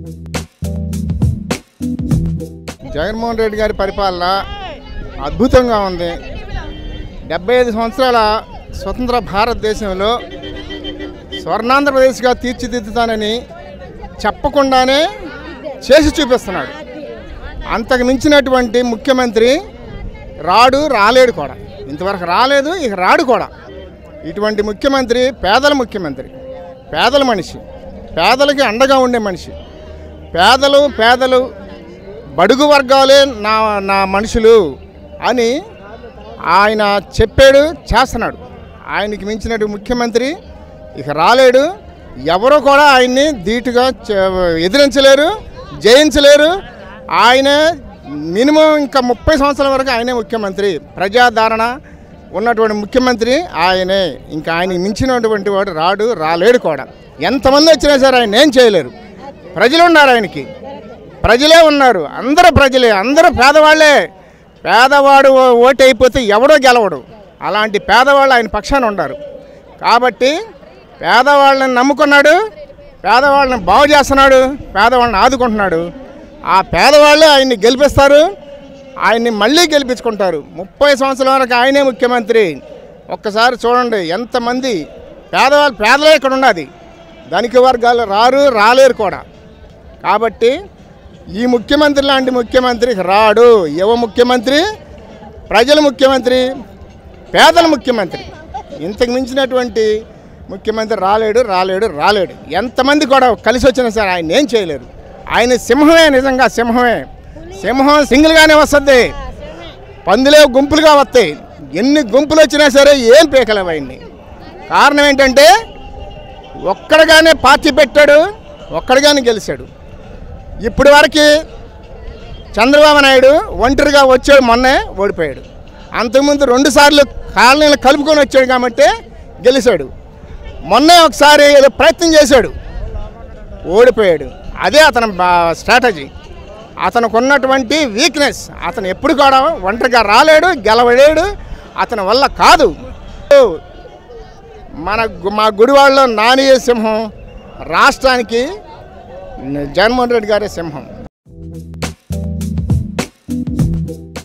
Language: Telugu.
జగన్మోహన్ రెడ్డి గారి పరిపాలన అద్భుతంగా ఉంది డెబ్బై ఐదు సంవత్సరాల స్వతంత్ర భారతదేశంలో స్వర్ణాంధ్రప్రదేశ్గా తీర్చిదిద్దుతానని చెప్పకుండానే చేసి చూపిస్తున్నాడు అంతకు మించినటువంటి ముఖ్యమంత్రి రాడు రాలేడు కూడా ఇంతవరకు రాలేదు ఇక రాడు కూడా ఇటువంటి ముఖ్యమంత్రి పేదల ముఖ్యమంత్రి పేదల మనిషి పేదలకి అండగా ఉండే మనిషి పేదలు పేదలు బడుగు వర్గాలే నా నా మనుషులు అని ఆయన చెప్పాడు చేస్తున్నాడు ఆయనకి మించినట్టు ముఖ్యమంత్రి ఇక రాలేడు ఎవరు కూడా ఆయన్ని ధీటుగా చ- ఎదిరించలేరు జయించలేరు ఆయన మినిమం ఇంకా ముప్పై సంవత్సరాల వరకు ఆయనే ముఖ్యమంత్రి ప్రజాదరణ ఉన్నటువంటి ముఖ్యమంత్రి ఆయనే ఇంకా ఆయనకి మించినటువంటి వాడు రాడు రాలేడు కూడా ఎంతమంది వచ్చినా సరే ఆయన ఏం చేయలేరు ప్రజలు ఉన్నారు ఆయనకి ప్రజలే ఉన్నారు అందరూ ప్రజలే అందరూ పేదవాళ్ళే పేదవాడు ఓ- ఓటు అయిపోతే ఎవడో గెలవడు అలాంటి పేదవాళ్ళు ఆయన పక్షాన ఉన్నారు కాబట్టి పేదవాళ్ళని నమ్ముకున్నాడు పేదవాళ్ళని బాగు చేస్తున్నాడు పేదవాళ్ళని ఆదుకుంటున్నాడు ఆ పేదవాళ్ళే ఆయన్ని గెలిపిస్తారు ఆయన్ని మళ్ళీ గెలిపించుకుంటారు ముప్పై సంవత్సరాల వరకు ఆయనే ముఖ్యమంత్రి ఒక్కసారి చూడండి ఎంతమంది పేదవాళ్ళు పేదలే ఇక్కడ ఉన్నది ధనిక వర్గాలు రారు రాలేరు కూడా కాబట్టి ఈ ముఖ్యమంత్రి లాంటి ముఖ్యమంత్రి రాడు యువ ముఖ్యమంత్రి ప్రజల ముఖ్యమంత్రి పేదల ముఖ్యమంత్రి ఇంతకు మించినటువంటి ముఖ్యమంత్రి రాలేడు రాలేడు రాలేడు ఎంతమంది కూడా కలిసి వచ్చినా సరే ఆయన ఏం చేయలేరు ఆయన సింహమే నిజంగా సింహమే సింహం సింగిల్గానే వస్తుంది పందులే గుంపులుగా వస్తాయి ఎన్ని గుంపులు వచ్చినా సరే ఏం పీకలేవు ఆయన్ని కారణం ఏంటంటే ఒక్కడిగానే పార్టీ పెట్టాడు ఒక్కడిగానే గెలిచాడు ఇప్పటి వరకు చంద్రబాబు నాయుడు ఒంటరిగా వచ్చాడు మొన్నే ఓడిపోయాడు అంతకుముందు రెండు సార్లు కాలనీలు కలుపుకొని వచ్చాడు కాబట్టి గెలిచాడు మొన్నే ఒకసారి ఏదో ప్రయత్నం చేశాడు ఓడిపోయాడు అదే అతని బా- స్ట్రాటజీ అతనికి ఉన్నటువంటి వీక్నెస్ అతను ఎప్పుడు కూడా ఒంటరిగా రాలేడు గెలవలేడు అతని వల్ల కాదు మన గు- మా గుడివాడలో నాని సింహం రాష్ట్రానికి జగన్మోహన్ రెడ్డి గారే సింహం